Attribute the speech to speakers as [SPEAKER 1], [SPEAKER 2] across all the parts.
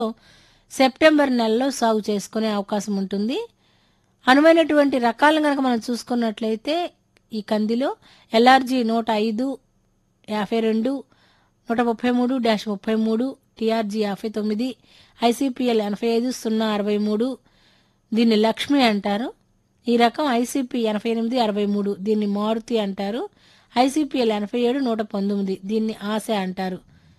[SPEAKER 1] September నెలలో సాగు చేసుకునే అవకాశం ఉంటుంది అనువైనటువంటి రకాలను కనుక మనం చూసుకున్నట్లయితే ఈ కందిలో ఎల్ఆర్జీ నూట ఐదు యాభై రెండు నూట ముప్పై మూడు డాష్ ముప్పై మూడు టీఆర్జీ యాభై తొమ్మిది ఐసీపీఎల్ ఎనభై ఐదు సున్నా అరవై మూడు దీన్ని లక్ష్మి అంటారు ఈ రకం ఐసీపీ ఎనభై ఎనిమిది అరవై మూడు దీన్ని మారుతి అంటారు ఐసీపీఎల్ ఎనభై ఏడు నూట పంతొమ్మిది దీన్ని ఆశ అంటారు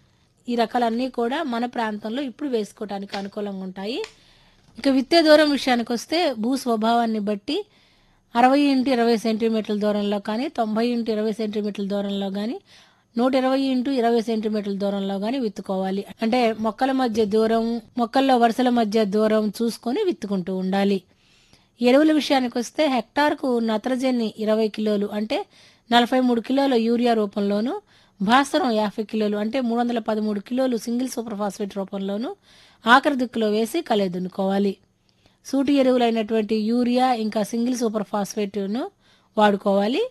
[SPEAKER 1] ఈ రకాలన్నీ కూడా మన ప్రాంతంలో ఇప్పుడు వేసుకోవడానికి అనుకూలంగా ఉంటాయి ఇక విత్తే దూరం విషయానికి వస్తే భూ స్వభావాన్ని బట్టి అరవై ఇంటూ ఇరవై సెంటీమీటర్ల దూరంలో కానీ తొంభై ఇంటూ ఇరవై సెంటీమీటర్ల దూరంలో కానీ నూట ఇరవై ఇంటూ ఇరవై సెంటీమీటర్ల దూరంలో కానీ విత్తుకోవాలి అంటే మొక్కల మధ్య దూరం మొక్కల్లో వరుసల మధ్య దూరం చూసుకొని విత్తుకుంటూ ఉండాలి ఎరువుల విషయానికి వస్తే హెక్టార్కు నత్రజని ఇరవై కిలోలు అంటే నలభై మూడు కిలోల యూరియా రూపంలోను భాస్వరం యాభై కిలోలు అంటే మూడు వందల పదమూడు కిలోలు సింగిల్ సూపర్ ఫాస్ఫేట్ రూపంలోను ఆఖరి దిక్కులో వేసి కలెదునుకోవాలి సూటి ఎరువులైనటువంటి యూరియా ఇంకా సింగిల్ సూపర్ ఫాస్ఫేట్ను వాడుకోవాలి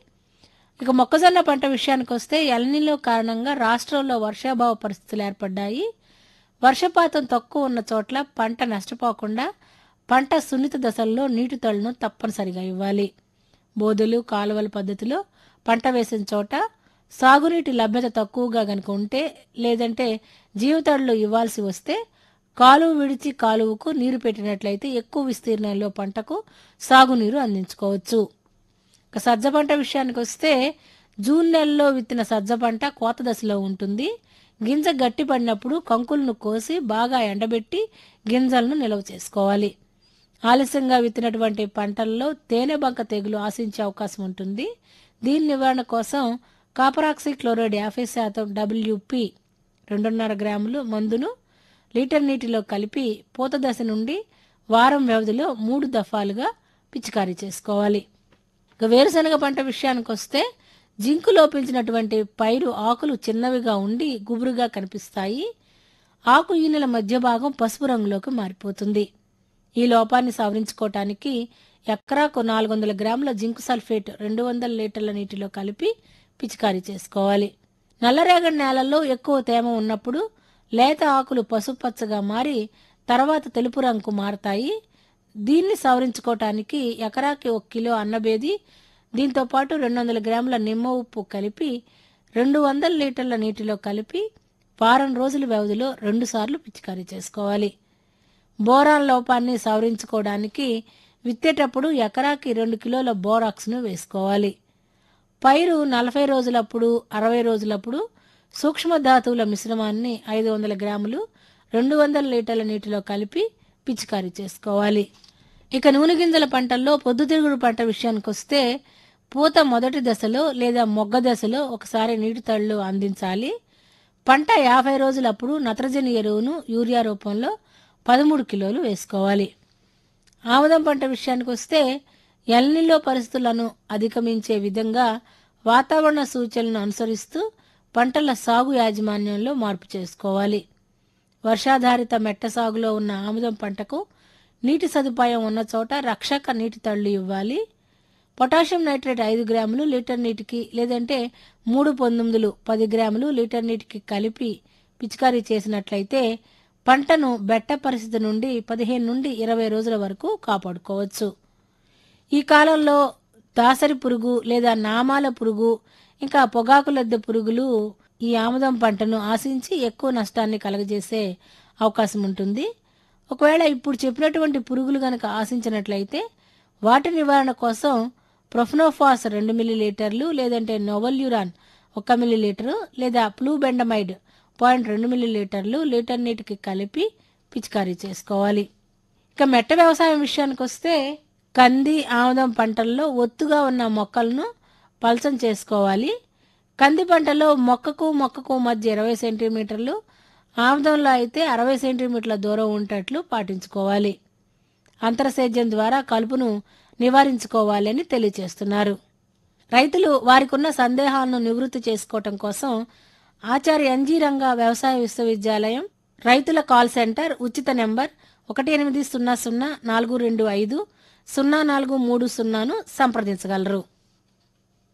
[SPEAKER 1] ఇక మొక్కజొన్న పంట విషయానికి వస్తే ఎల్నిలో కారణంగా రాష్ట్రంలో వర్షాభావ పరిస్థితులు ఏర్పడ్డాయి వర్షపాతం తక్కువ ఉన్న చోట్ల పంట నష్టపోకుండా పంట సున్నిత దశల్లో నీటి తడును తప్పనిసరిగా ఇవ్వాలి బోధులు కాలువల పద్ధతిలో పంట వేసిన చోట సాగునీటి లభ్యత తక్కువగా గనుక ఉంటే లేదంటే జీవతడులు ఇవ్వాల్సి వస్తే కాలువ విడిచి కాలువకు నీరు పెట్టినట్లయితే ఎక్కువ విస్తీర్ణంలో పంటకు సాగునీరు అందించుకోవచ్చు ఇక సజ్జ పంట విషయానికి వస్తే జూన్ నెలలో విత్తిన సజ్జ పంట కోత దశలో ఉంటుంది గింజ గట్టి పడినప్పుడు కంకులను కోసి బాగా ఎండబెట్టి గింజలను నిల్వ చేసుకోవాలి ఆలస్యంగా విత్తినటువంటి పంటల్లో తేనె బంక తెగులు ఆశించే అవకాశం ఉంటుంది దీని నివారణ కోసం కాపరాక్సి క్లోరైడ్ యాభై శాతం డబ్ల్యూపి రెండున్నర గ్రాములు మందును లీటర్ నీటిలో కలిపి పూత దశ నుండి వారం వ్యవధిలో మూడు దఫాలుగా పిచికారీ చేసుకోవాలి ఇక వేరుశనగ పంట విషయానికి వస్తే జింకు లోపించినటువంటి పైరు ఆకులు చిన్నవిగా ఉండి గుబురుగా కనిపిస్తాయి ఆకు ఈనెల మధ్య భాగం పసుపు రంగులోకి మారిపోతుంది ఈ లోపాన్ని సవరించుకోవటానికి ఎకరాకు నాలుగు వందల గ్రాముల జింక్ సల్ఫేట్ రెండు వందల లీటర్ల నీటిలో కలిపి పిచికారీ చేసుకోవాలి నల్లరేగడి నేలల్లో ఎక్కువ తేమ ఉన్నప్పుడు లేత ఆకులు పసుపచ్చగా మారి తర్వాత తెలుపు రంగు మారతాయి దీన్ని సవరించుకోవటానికి ఎకరాకి ఒక కిలో అన్నబేది దీంతో పాటు రెండు వందల గ్రాముల నిమ్మ ఉప్పు కలిపి రెండు వందల లీటర్ల నీటిలో కలిపి వారం రోజుల వ్యవధిలో రెండుసార్లు పిచికారీ చేసుకోవాలి బోరాన్ లోపాన్ని సవరించుకోవడానికి విత్తేటప్పుడు ఎకరాకి రెండు కిలోల బోరాక్స్ను వేసుకోవాలి పైరు నలభై రోజులప్పుడు అరవై రోజులప్పుడు సూక్ష్మ ధాతువుల మిశ్రమాన్ని ఐదు వందల గ్రాములు రెండు వందల లీటర్ల నీటిలో కలిపి పిచికారీ చేసుకోవాలి ఇక నూనె గింజల పంటల్లో పొద్దుతిరుగుడు పంట విషయానికి వస్తే పూత మొదటి దశలో లేదా మొగ్గ దశలో ఒకసారి నీటి తళ్ళు అందించాలి పంట యాభై రోజులప్పుడు నత్రజని ఎరువును యూరియా రూపంలో పదమూడు కిలోలు వేసుకోవాలి ఆముదం పంట విషయానికి వస్తే ఎల్నిలో పరిస్థితులను అధిగమించే విధంగా వాతావరణ సూచనలను అనుసరిస్తూ పంటల సాగు యాజమాన్యంలో మార్పు చేసుకోవాలి వర్షాధారిత మెట్ట సాగులో ఉన్న ఆముదం పంటకు నీటి సదుపాయం ఉన్న చోట రక్షక నీటి తళ్ళు ఇవ్వాలి పొటాషియం నైట్రేట్ ఐదు గ్రాములు లీటర్ నీటికి లేదంటే మూడు పంతొమ్మిదిలు పది గ్రాములు లీటర్ నీటికి కలిపి పిచికారీ చేసినట్లయితే పంటను బెట్ట పరిస్థితి నుండి పదిహేను నుండి ఇరవై రోజుల వరకు కాపాడుకోవచ్చు ఈ కాలంలో దాసరి పురుగు లేదా నామాల పురుగు ఇంకా పొగాకు లద్దె పురుగులు ఈ ఆముదం పంటను ఆశించి ఎక్కువ నష్టాన్ని కలగజేసే అవకాశం ఉంటుంది ఒకవేళ ఇప్పుడు చెప్పినటువంటి పురుగులు గనక ఆశించినట్లయితే వాటి నివారణ కోసం ప్రొఫ్నోఫాస్ రెండు మిల్లీలీటర్లు లేదంటే నోవల్యూరాన్ ఒక మిల్లీలీటరు లేదా ప్లూబెండమైడ్ పాయింట్ రెండు మిల్లీలీటర్లు లీటర్ నీటికి కలిపి పిచికారీ చేసుకోవాలి ఇక మెట్ట వ్యవసాయం విషయానికి వస్తే కంది ఆముదం పంటల్లో ఒత్తుగా ఉన్న మొక్కలను పల్చం చేసుకోవాలి కంది పంటలో మొక్కకు మొక్కకు మధ్య ఇరవై సెంటీమీటర్లు ఆముదంలో అయితే అరవై సెంటీమీటర్ల దూరం ఉండేట్లు పాటించుకోవాలి అంతరసేద్యం ద్వారా కలుపును నివారించుకోవాలని తెలియజేస్తున్నారు రైతులు వారికున్న సందేహాలను నివృత్తి చేసుకోవటం కోసం ఆచార్య ఎన్జీ రంగా వ్యవసాయ విశ్వవిద్యాలయం రైతుల కాల్ సెంటర్ ఉచిత నెంబర్ ఒకటి ఎనిమిది సున్నా సున్నా నాలుగు రెండు ఐదు సున్నా నాలుగు మూడు సున్నాను సంప్రదించగలరు